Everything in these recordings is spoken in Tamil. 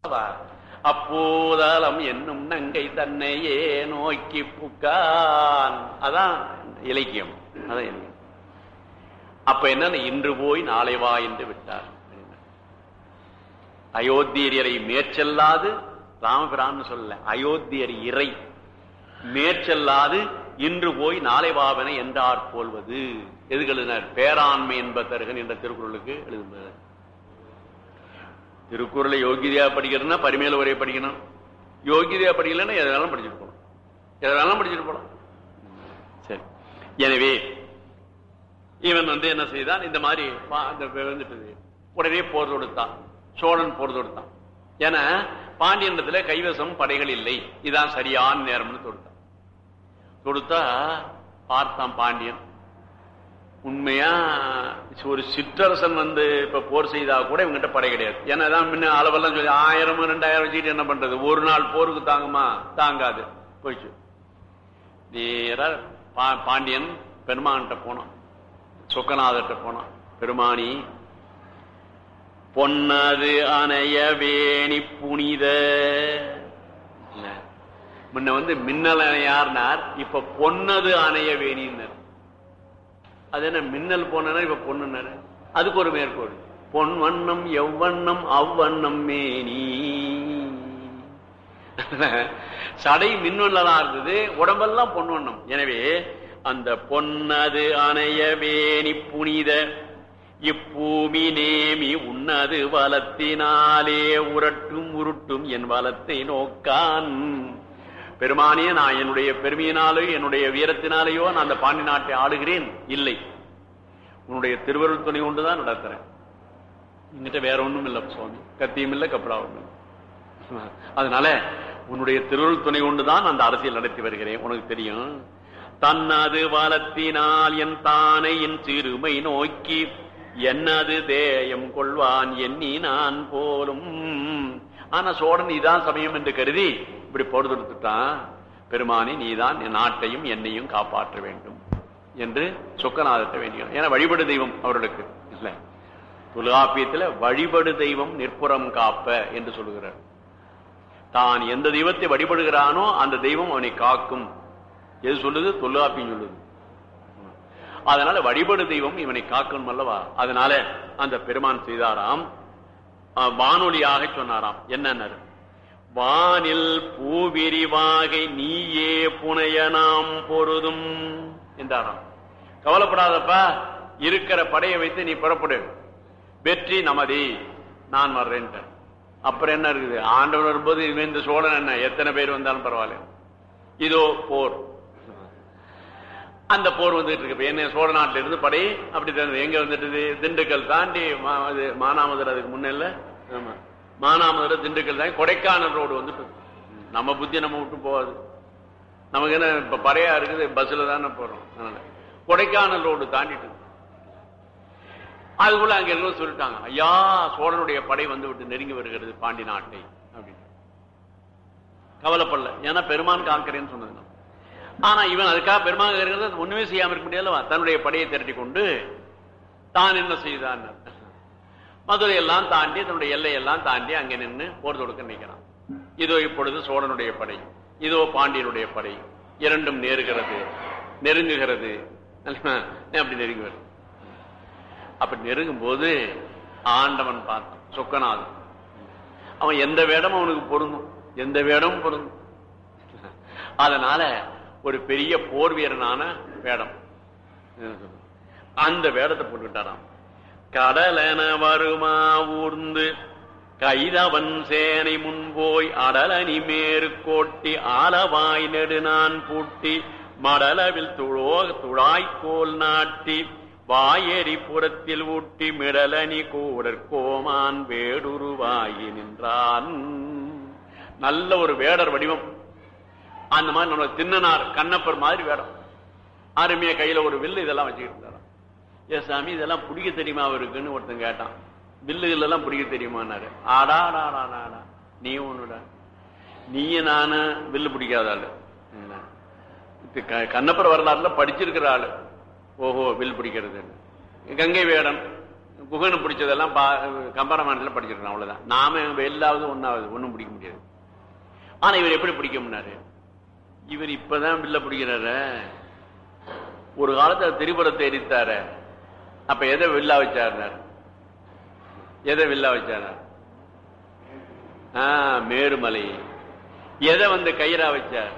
அப்போதாலம் என்னும் நங்கை தன்னையே நோக்கி புக்கான் அதான் இலக்கியம் அதான் இலக்கியம் அப்ப என்ன இன்று போய் நாளை வா என்று விட்டார் அயோத்தியரை மேற்செல்லாது ராமபிரான்னு சொல்ல அயோத்தியர் இறை மேற்செல்லாது இன்று போய் நாளை வாவன என்றார் போல்வது எதுக்கு எழுதினார் பேராண்மை என்பதற்கன் என்ற திருக்குறளுக்கு எழுதுனார் திருக்குறளை யோகிதையா படிக்கிறதுனா பரிமேல உரையை படிக்கணும் யோகிதையா படிக்கலன்னா எதனாலும் படிச்சுட்டு போகணும் எதனாலும் படிச்சுட்டு போகலாம் சரி எனவே இவன் வந்து என்ன செய்தான் இந்த மாதிரி பா- இந்த வந்துட்டது உடனே போர் தொடுத்தான் சோழன் போர் தொடுத்தான் ஏன்னா பாண்டியனத்துல கைவசம் படைகள் இல்லை இதான் சரியான நேரம்னு தொடுத்தான் தொடுத்தா பார்த்தான் பாண்டியன் உண்மையா ஒரு சிற்றரசன் வந்து இப்ப போர் செய்தா கூட இவங்கிட்ட படை கிடையாது ஏன்னா தான் முன்ன அளவெல்லாம் சொல்லி ஆயிரம் ரெண்டாயிரம் வச்சுட்டு என்ன பண்றது ஒரு நாள் போருக்கு தாங்குமா தாங்காது போயிடுச்சு நேரா பா- பாண்டியன் பெருமான்கிட்ட போனான் சொக்கநாதர்கிட்ட போனான் பெருமானி பொன்னது அணைய வேணி புனித இல்ல. முன்ன வந்து மின்னல் அணையார்னார் இப்ப பொன்னது அணைய வேணின்னார் அது என்ன மின்னல் போனா இப்ப பொண்ணுன்னாரு அதுக்கு ஒரு மேற்கோள் பொன் வண்ணம் எவ்வண்ணம் அவ்வண்ணம் மேனி சடை மின்வண்ணலா இருந்தது உடம்பெல்லாம் பொன் வண்ணம் எனவே அந்த பொன்னது அணைய வேணி புனித இப்பூமி நேமி உன்னது வலத்தினாலே உரட்டும் உருட்டும் என் வலத்தை நோக்கான் பெருமானிய நான் என்னுடைய பெருமையினாலோ என்னுடைய வீரத்தினாலேயோ நான் அந்த பாண்டி நாட்டை ஆளுகிறேன் இல்லை உன்னுடைய திருவருள் துணை கொண்டுதான் நடத்துறேன் என்கிட்ட வேற ஒண்ணும் இல்லை சுவாமி கத்தியும் இல்லை கப்பலாவும் இல்லை அதனால உன்னுடைய திருவருள் துணை கொண்டுதான் அந்த அரசியல் நடத்தி வருகிறேன் உனக்கு தெரியும் தன்னது வளத்தினால் என் தானை என் சிறுமை நோக்கி என்னது தேயம் கொள்வான் எண்ணி நான் போலும் ஆனா சோழன் இதான் சமயம் என்று கருதி இப்படி போடு தொடுத்துட்டான் பெருமானி நீதான் என் நாட்டையும் என்னையும் காப்பாற்ற வேண்டும் என்று சொக்கநாதத்தை வேண்டிய ஏன்னா வழிபடு தெய்வம் அவர்களுக்கு இல்ல தொல்காப்பியத்துல வழிபடு தெய்வம் நிற்புறம் காப்ப என்று சொல்லுகிறார் தான் எந்த தெய்வத்தை வழிபடுகிறானோ அந்த தெய்வம் அவனை காக்கும் எது சொல்லுது தொல்காப்பியம் சொல்லுது அதனால வழிபடு தெய்வம் இவனை காக்கணும் அல்லவா அதனால அந்த பெருமான் செய்தாராம் அஹ், வானொலியாக சொன்னாராம் என்னன்னாரு வானில் பூவிரிவாகை நீயே புனைய நாம் பொருதும் என்றாராம் கவலைப்படாதப்பா இருக்கிற படையை வைத்து நீ புறப்படு வெற்றி நமதி நான் வர்றேன்ட்டேன் அப்புறம் என்ன இருக்குது ஆண்டவன் வரும்போது இனிமே இந்த சோழன் என்ன எத்தனை பேர் வந்தாலும் பரவாயில்ல இதோ போர் அந்த போர் வந்துட்டு இருக்கு இப்ப என்ன சோழ நாட்டில இருந்து படை அப்படி தெரிஞ்சது எங்க வந்துட்டு திண்டுக்கல் தாண்டி மா- இது மானாமதுரை அதுக்கு முன்ன ஆமா மானாமதுரை திண்டுக்கல் தாண்டி கொடைக்கானல் ரோடு வந்துட்டு நம்ம புத்தி நம்ம விட்டு போகாது நமக்கு என்ன இப்ப பறையா இருக்குது பஸ்ல தானே போறோம் அதனால கொடைக்கானல் ரோடு தாண்டிட்டு அதுக்குள்ள அங்க இருக்கவங்க சொல்லிட்டாங்க ஐயா சோழனுடைய படை வந்து விட்டு நெருங்கி வருகிறது பாண்டி நாட்டை அப்படின்னு கவலைப்படல ஏன்னா பெருமான் காக்கிறேன்னு சொன்னது நான். ஆனா இவன் அதுக்காக பெருமான் இருக்கிறது ஒண்ணுமே செய்யாம இருக்க முடியாதுல்ல தன்னுடைய படையை திரட்டி கொண்டு தான் என்ன செய்தான் மதுரை எல்லாம் தாண்டி தன்னுடைய எல்லையெல்லாம் தாண்டி அங்க நின்று போர் தொடுக்க நிற்கிறான் இதோ இப்பொழுது சோழனுடைய படை இதோ பாண்டியனுடைய படை இரண்டும் நேருகிறது நெருங்குகிறது அப்படி நெருங்கி வருது அப்படி நெருங்கும் போது ஆண்டவன் பார்த்தான் சொக்கநாதன் அவன் எந்த வேடமும் அவனுக்கு பொருந்தும் எந்த வேடமும் பொருந்தும் அதனால ஒரு பெரிய போர் வீரனான வேடம் அந்த வேடத்தை போட்டுக்கிட்டாராம் கடலென வருமா ஊர்ந்து கைதவன் சேனை முன்போய் அடலனி மேற்கோட்டி ஆலவாய் நெடுநான் பூட்டி மடலவில் துழோ துழாய்க்கோல் நாட்டி வாயெறி புறத்தில் ஊட்டி மிடலனி கூடற் கோமான் வேடுருவாயி நின்றான் நல்ல ஒரு வேடர் வடிவம் அந்த மாதிரி நம்ம தின்னனார் கண்ணப்பர் மாதிரி வேடம் அருமையா கையில ஒரு வில்லு இதெல்லாம் வச்சுக்கிட்டு இருந்தாராம் ஏ சாமி இதெல்லாம் பிடிக்க தெரியுமா அவருக்குன்னு ஒருத்தன் கேட்டான் வில்லுகள் எல்லாம் பிடிக்க தெரியுமான்னாரு ஆடா ஆடா ஆடா, ஆடா ஆடா நீ ஒண்ணுடா நீயும் நானு வில்லு பிடிக்காத ஆளு என்ன? இது க- கண்ணப்பர் வரலாறுல படிச்சிருக்கிற ஆளு ஓஹோ வில் பிடிக்கிறது கங்கை வேடன் குகனு பிடிச்சதெல்லாம் பா கம்பராமாயணத்தில் படிச்சிருக்கோம் அவ்வளவுதான் நாம எல்லாவது ஒன்னாவது ஒன்றும் பிடிக்க முடியாது ஆனா இவர் எப்படி பிடிக்க முடியாரு இவர் இப்பதான் வில்ல பிடிக்கிறாரு ஒரு காலத்துல திரிபுரத்தை எரித்தாரு அப்ப எதை வில்லா வச்சாருனார் எதை வில்லா வச்சார் ஆஹ் மேருமலை எதை வந்து கயிறா வச்சார்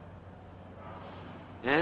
ஆ?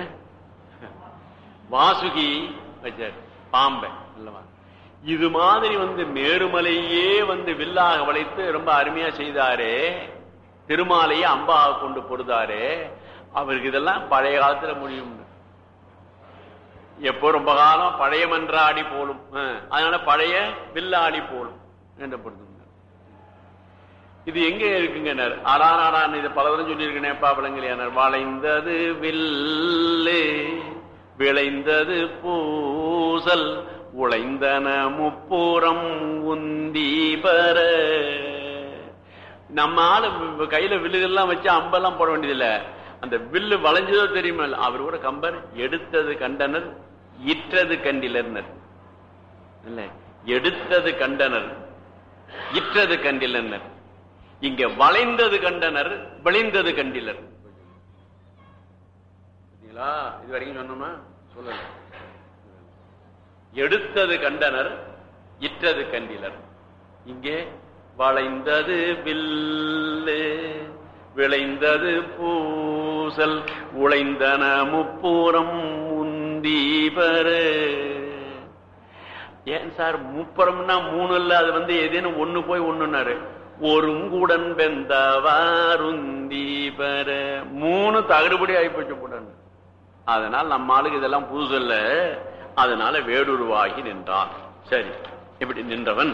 வாசுகி வச்சார் பாம்பை அல்லவா இது மாதிரி வந்து மேருமலையே வந்து வில்லாக வளைத்து ரொம்ப அருமையா செய்தாரே திருமாலையே அம்பாக கொண்டு பொருதாரே அவருக்கு இதெல்லாம் பழைய காலத்துல முடியும் எப்போ ரொம்ப காலம் பழைய மன்றாடி போலும் ஆ, அதனால பழைய வில்லாடி போலும் என்று பொருந்தும் இது எங்க இருக்குங்க அடானாடான் இது பலவரும் சொல்லியிருக்கேன் பாப்பலங்களையானார் வளைந்தது வில்லு விளைந்தது பூசல் உழைந்தன முப்புறம் உந்தி பர நம்ம ஆளு வி- கையில வில்லுகள்லாம் வச்சு அம்பெல்லாம் போட வேண்டியதில்ல அந்த வில்லு வளைஞ்சதோ தெரியுமா அவர் கூட கம்பர் எடுத்தது கண்டனர் இற்றது கண்டிலர்னர் இல்ல எடுத்தது கண்டனர் இற்றது கண்டிலர்னர் இங்க வளைந்தது கண்டனர் விளைந்தது கண்டிலர் பாத்தீங்களா இது வரைக்கும் சொன்னோமா சொல்லல எடுத்தது கண்டனர் இற்றது கண்டிலர் இங்கே வளைந்தது வில்லு விளைந்தது பூசல் உழைந்தன முப்புறம் உந்தி பெறு ஏன் சார் முப்புறம்னா மூணு இல்ல அது வந்து ஏதேனும் ஒண்ணு போய் ஒண்ணுனாரு ஒருங்குடன் வெந்தவாருந்தி பெற மூணு தகடுபடி ஆயிப்போச்சு போட்டாங்க அதனால் நம்ம ஆளுக்கு இதெல்லாம் புதுசு இல்ல அதனால வேடுருவாகி நின்றான் சரி இப்படி நின்றவன்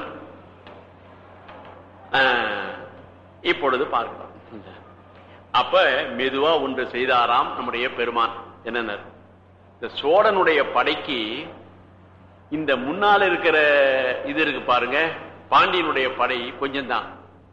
ஆஹ், இப்பொழுது பார்க்கலாம் அப்ப மெதுவா ஒன்று செய்தாராம் நம்முடைய பெருமான் என்னன்னா இந்த சோழனுடைய படைக்கு இந்த முன்னால இருக்கிற இது இருக்கு பாருங்க பாண்டியனுடைய படை கொஞ்சம் தான்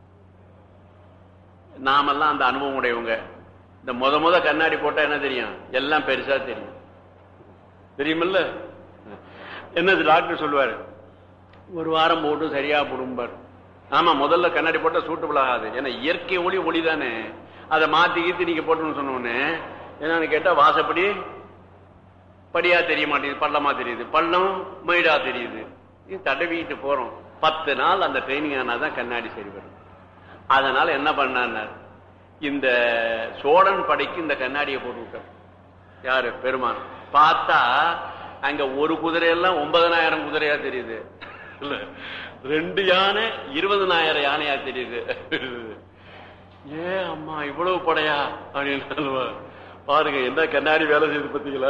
நாமெல்லாம் அந்த அனுபவம் உடையவங்க இந்த முத முத கண்ணாடி போட்டா என்ன தெரியும் எல்லாம் பெருசா தெரியும் தெரியுமில்ல என்னது டாக்டர் சொல்லுவாரு ஒரு வாரம் போட்டு சரியா போடும்பார் ஆமா முதல்ல கண்ணாடி போட்டா சூட்டு விழாகாது ஏன்னா இயற்கை ஒளி ஒளி தானே அதை மாத்தி கீத்தி நீங்க போட்டணும்னு சொன்னோடனே என்னன்னு கேட்டா வாசப்படி படியா தெரிய மாட்டேங்குது பள்ளமா தெரியுது பள்ளம் மயிடா தெரியுது இது தடவிட்டு போறோம் பத்து நாள் அந்த ட்ரைனிங் ஆனாதான் கண்ணாடி சரி வரும் அதனால என்ன பண்ணார் இந்த சோழன் படைக்கு இந்த கண்ணாடியை போட்டு விட்டார் யாரு பெருமான் பார்த்தா அங்க ஒரு குதிரையெல்லாம் ஒன்பதனாயிரம் குதிரையா தெரியுது இல்ல ரெண்டு யானை இருபதனாயிரம் யானையா தெரியுது ஏ அம்மா இவ்வளவு படையா அப்படின்னு சொல்லுவா. பாருங்க என்ன கண்ணாடி வேலை செய்யுது பாத்தீங்களா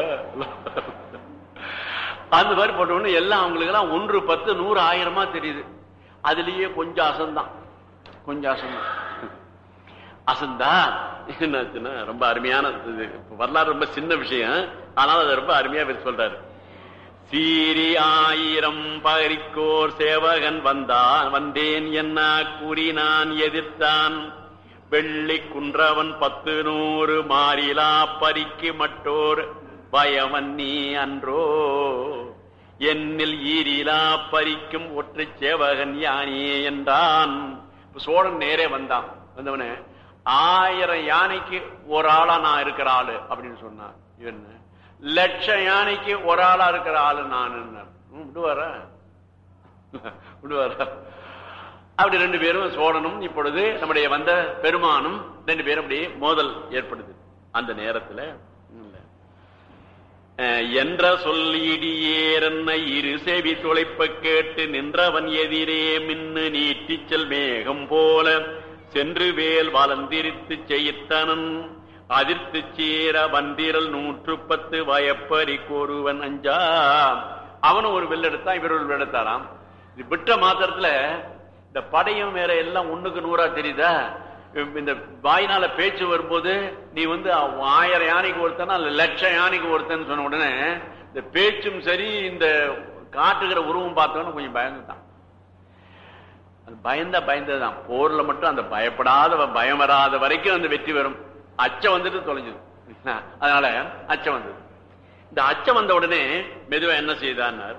அந்த மாதிரி போட்ட உடனே எல்லாம் அவங்களுக்கு எல்லாம் ஒன்று பத்து நூறு ஆயிரமா தெரியுது அதுலயே கொஞ்சம் அசந்தான் கொஞ்சம் அசந்தான் அசந்தா என்னாச்சுன்னா ரொம்ப அருமையான இது வரலாறு ரொம்ப சின்ன விஷயம் ஆனால் அதை ரொம்ப அருமையா இவர் சொல்றாரு சீரி ஆயிரம் பகரிக்கோர் சேவகன் வந்தான் வந்தேன் என்ன கூறி நான் எதிர்த்தான் வெள்ளி குன்றவன் பத்து நூறு மாறிலா பறிக்கு மட்டோர் பயவன் நீ அன்றோ என்னில் ஈரிலா பறிக்கும் ஒற்றை சேவகன் யானியே என்றான் இப்ப சோழன் நேரே வந்தான் வந்தவனே ஆயிரம் யானைக்கு ஒரு ஆளா நான் இருக்கிற ஆளு அப்படின்னு சொன்னான் இவன் லட்சம் யானைக்கு ஒரு ஆளா இருக்கிற ஆளு நான் விடுவாரா விடுவாரா அப்படி ரெண்டு பேரும் சோழனும் இப்பொழுது நம்முடைய வந்த பெருமானும் ரெண்டு பேரும் அப்படி மோதல் ஏற்படுது அந்த நேரத்துல இல்ல. அஹ், என்ற சொல் இடியேறன்ன இரு செவி துளைப்ப கேட்டு நின்றவன் எதிரே மின்னு நீட்டிச் செல் மேகம் போல சென்று வேல் வளர்ந்திருத்து செய்தனன் அதிர்த்து சீர வந்திரல் நூற்று பத்து வயப்பறி கோருவன் அஞ்சா அவனும் ஒரு வில் எடுத்தான் இவர் ஒரு வில் எடுத்தாராம் இது விட்ட மாத்திரத்துல இந்த படையும் வேற எல்லாம் ஒண்ணுக்கு நூறா தெரியுதா இந்த வாயினால பேச்சு வரும்போது நீ வந்து ஆயிரம் யானைக்கு ஒருத்தனா இல்ல லட்சம் யானைக்கு ஒருத்தன்னு சொன்ன உடனே இந்த பேச்சும் சரி இந்த காட்டுகிற உருவம் பார்த்தோன்னு கொஞ்சம் பயந்துட்டான் அது பயந்தா பயந்ததுதான் போர்ல மட்டும் அந்த பயப்படாத பயம் வராத வரைக்கும் அந்த வெற்றி வரும் அச்சம் வந்துட்டு தொலைஞ்சது அதனால அச்சம் வந்தது இந்த அச்சம் வந்த உடனே மெதுவா என்ன செய்தார்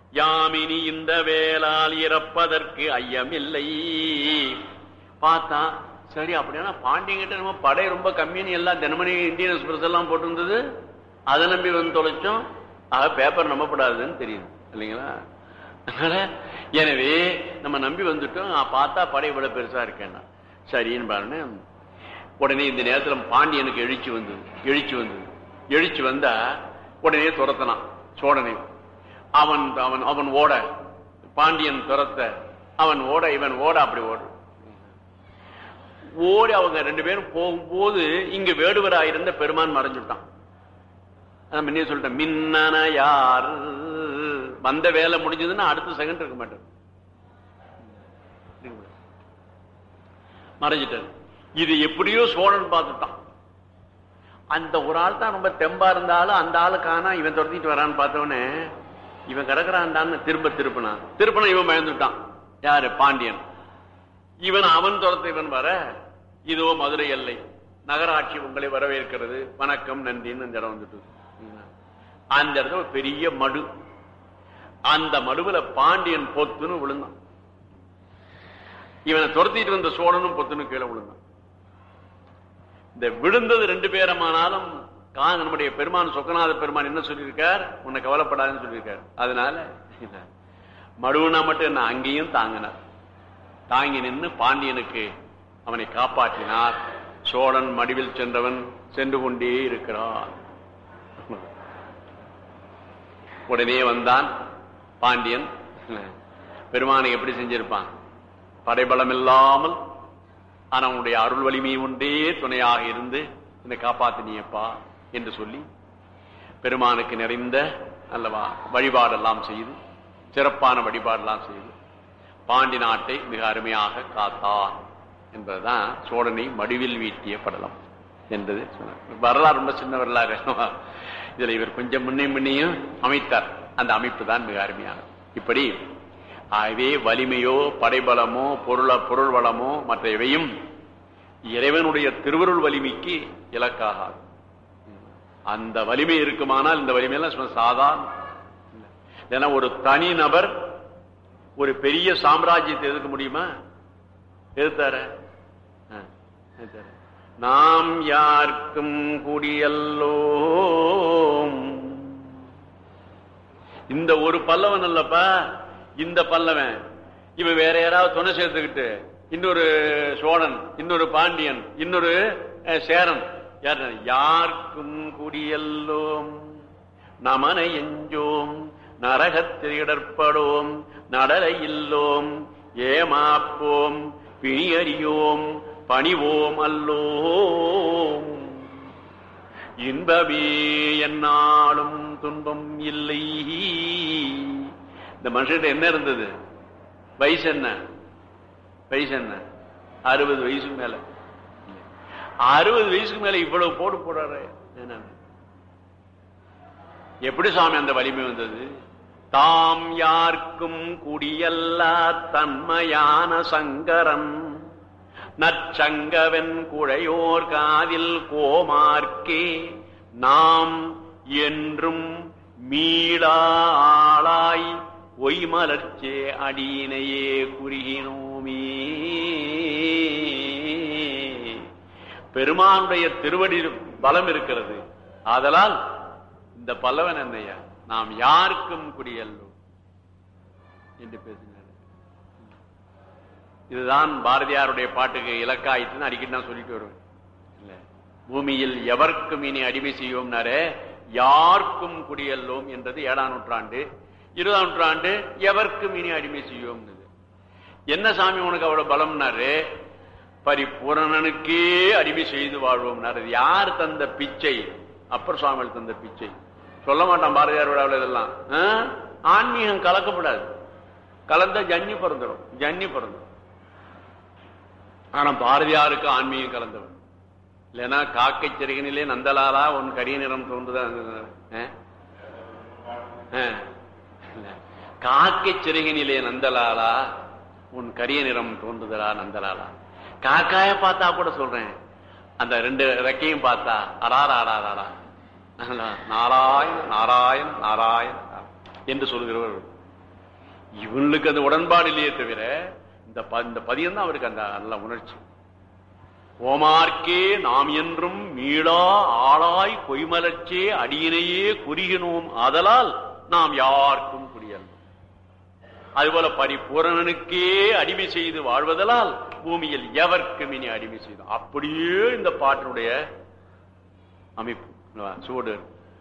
யாமினி இந்த வேளால் இறப்பதற்கு ஐயமில்லை பார்த்தா சரி அப்படின்னா பாண்டியங்கிட்ட நம்ம படை ரொம்ப கம்மின்னு எல்லாம் தினமணி இந்தியன் எக்ஸ்பிரஸ் எல்லாம் போட்டிருந்தது அதை நம்பி வந்து தொலைச்சோம் ஆக பேப்பர் நம்பப்படாதுன்னு தெரியுது இல்லைங்களா அதனால எனவே நம்ம நம்பி வந்துட்டோம் ஆ, பார்த்தா படை இவ்வளவு பெருசா இருக்கேன்னா சரின்னு பாருங்க உடனே இந்த நேரத்துல பாண்டியனுக்கு எழுச்சி வந்தது எழுச்சி வந்தது எழுச்சி வந்தா உடனே துரத்தனான் சோழனை அவன் அவன் அவன் ஓட பாண்டியன் துரத்த அவன் ஓட இவன் ஓட அப்படி ஓடு ஓடி அவங்க ரெண்டு பேரும் போகும்போது இங்க வேடுவராயிருந்த பெருமான் மறைஞ்சுட்டான் அதான் முன்னே சொல்லிட்டேன் மின்னன யார் வந்த வேலை முடிஞ்சதுன்னா அடுத்த செகண்ட் இருக்க மாட்டார் மறைஞ்சிட்டார் இது எப்படியோ சோழன் பார்த்துட்டான் அந்த ஒரு ஆள் தான் ரொம்ப தெம்பா இருந்தாலும் அந்த ஆளு காணா இவன் துரத்திட்டு வரான்னு பார்த்தவனே இவன் கிடக்குறான்டான்னு திரும்ப திருப்பினான் திருப்பினா இவன் பயந்துட்டான் யாரு பாண்டியன் இவன் அவன் துரத்த இவன் வர இதோ மதுரை எல்லை நகராட்சி உங்களை வரவேற்கிறது வணக்கம் நன்றின்னு அந்த இடம் வந்துட்டு அந்த இடத்துல ஒரு பெரிய மடு அந்த மடுவுல பாண்டியன் பொத்துன்னு விழுந்தான் இவனை துரத்திட்டு வந்த சோழனும் பொத்துன்னு கீழே விழுந்தான் இந்த விழுந்தது ரெண்டு பேரமானாலும் கா- நம்முடைய பெருமான் சொக்கநாத பெருமான் என்ன சொல்லியிருக்கார் உன்னை கவலைப்படாதுன்னு சொல்லியிருக்கார் அதனால மடுவுனா மட்டும் என்ன அங்கேயும் தாங்கினார் தாங்கி நின்று பாண்டியனுக்கு அவனை காப்பாற்றினார் சோழன் மடிவில் சென்றவன் சென்று கொண்டே இருக்கிறான் உடனே வந்தான் பாண்டியன் பெருமானை எப்படி செஞ்சிருப்பான் படைபலம் இல்லாமல் ஆனா உன்னுடைய அருள் வலிமை ஒன்றே துணையாக இருந்து என்னை காப்பாத்தினியப்பா என்று சொல்லி பெருமானுக்கு நிறைந்த அல்லவா வழிபாடெல்லாம் செய்து சிறப்பான வழிபாடெல்லாம் செய்து பாண்டி நாட்டை மிக அருமையாக காத்தான் என்பதுதான் சோழனை மடுவில் வீட்டிய படலம் என்பது சொன்னார். வரலாறு ரொம்ப சின்ன வரலாறு இதுல இவர் கொஞ்சம் முன்னே முன்னையும் அமைத்தார் அந்த அமைப்பு தான் மிக அருமையானது இப்படி ஆகவே வலிமையோ படைபலமோ பொருள பொருள் வளமோ மற்ற எவையும் இறைவனுடைய திருவருள் வலிமைக்கு இலக்காகாது அந்த வலிமை இருக்குமானால் இந்த வலிமையெல்லாம் சும்மா சாதாரண ஏன்னா ஒரு தனி நபர் ஒரு பெரிய சாம்ராஜ்யத்தை எதுக்க முடியுமா எதிர்த்தார நாம் யாருக்கும் குடியல்லோம் இந்த ஒரு பல்லவன் அல்லப்பா இந்த பல்லவன் இவன் வேற யாராவது துணை சேர்த்துக்கிட்டு இன்னொரு சோழன் இன்னொரு பாண்டியன் இன்னொரு அஹ், சேரன் யார் யாருக்கும் குடியல்லோம் நமனை எஞ்சோம் நரகத்தில் இடர்படோம் நடலை இல்லோம் ஏமாப்போம் பிணியறியோம் பணிவோம் அல்லோம் இன்பமே என்னாலும் துன்பம் இல்லை இந்த மனுஷன் என்ன இருந்தது வயசு என்ன வயசு என்ன அறுபது வயசுக்கு மேல அறுபது வயசுக்கு மேல இவ்வளவு போடு போடுறாரு என்ன எப்படி சாமி அந்த வலிமை வந்தது தாம் யார்க்கும் குடியல்லா தன்மையான சங்கரன் நற்சங்கவன் குழையோர் காதில் கோமார்க்கே நாம் என்றும் மீளா ஆளாய் ஒய்மலர்ச்சே அடியினையே குறுகினோமே பெருமானுடைய திருவடி பலம் இருக்கிறது ஆதலால் இந்த பல்லவன் என்னையா நாம் யாருக்கும் குடியல்லோம் என்று பேசினார் இதுதான் பாரதியாருடைய பாட்டுக்கு இலக்காயிட்டுன்னு அடிக்கடி நான் சொல்லிட்டு வருவேன் இல்ல பூமியில் எவர்க்கும் இனி அடிமை செய்வோம்னாரே யாருக்கும் குடியல்லோம் என்றது ஏழாம் நூற்றாண்டு இருபதாம் நூற்றாண்டு எவர்க்கும் இனி அடிமை செய்வோம் என்ன சாமி உனக்கு அவ்வளவு பலம்னாரு பரிபூரணனுக்கே அடிமை செய்து வாழ்வோம்னாரு இது யார் தந்த பிச்சை அப்பர் சுவாமிகள் தந்த பிச்சை சொல்ல மாட்டான் பாரதியார் விழாவில் இதெல்லாம் ஆ? ஆன்மீகம் கலக்கப்படாது கலந்த ஜன்னி பிறந்துடும் ஜன்னி பிறந்துடும் ஆனா பாரதியாருக்கு ஆன்மீகம் கலந்தவன் இல்லைன்னா காக்கை சிறகினிலே நந்தலாலா உன் கரிய நிறம் தோன்றுதான் காக்கை சிறகினிலே நந்தலாலா உன் கரிய நிறம் தோன்றுதலா நந்தலாலா காக்காய பார்த்தா கூட சொல்றேன் அந்த ரெண்டு ரெக்கையும் பார்த்தா அடாரா அடாரா நாராயண நாராயண நாராயண என்று சொல்கிறவர் இவனுக்கு அந்த உடன்பாடு இல்லையே தவிர இந்த ப- இந்த பதியம் தான் அவருக்கு அந்த நல்ல உணர்ச்சி ஓமார்க்கே நாம் என்றும் மீளா ஆளாய் பொய்மலர்ச்சே அடியினையே குறிகினோம் ஆதலால் நாம் யாருக்கும் குடியல்ல அதுபோல பரிபூரணனுக்கே அடிமை செய்து வாழ்வதலால் பூமியில் எவர்க்கும் இனி அடிமை செய்தோம் அப்படியே இந்த பாட்டினுடைய அமைப்பு அல்லவா? சூடு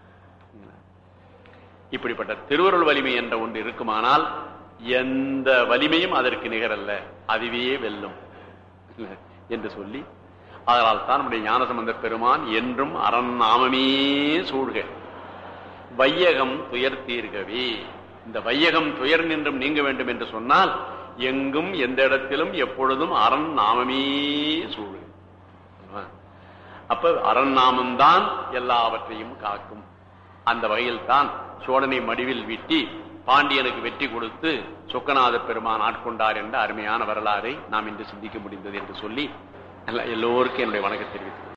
இப்படிப்பட்ட திருவருள் வலிமை என்ற ஒன்று இருக்குமானால் எந்த வலிமையும் அதற்கு நிகரல்ல அதுவே வெல்லும் என்று சொல்லி அதனால் தான் நம்முடைய ஞானசம்பந்த பெருமான் என்றும் அரண் நாமமே சூழ்க வையகம் துயர் தீர்கவே இந்த வையகம் துயர் நின்றும் நீங்க வேண்டும் என்று சொன்னால் எங்கும் எந்த இடத்திலும் எப்பொழுதும் அரண் நாமமே சூழ் அப்ப அரண் நாமம்தான் எல்லாவற்றையும் காக்கும் அந்த வகையில் தான் சோழனை மடிவில் வீட்டி பாண்டியனுக்கு வெற்றி கொடுத்து சொக்கநாத பெருமான் ஆட்கொண்டார் என்ற அருமையான வரலாறை நாம் இன்று சிந்திக்க முடிந்தது என்று சொல்லி எல்லா- எல்லோருக்கும் என்னுடைய வணக்கம் தெரிவித்துக் கொள்கிறேன்.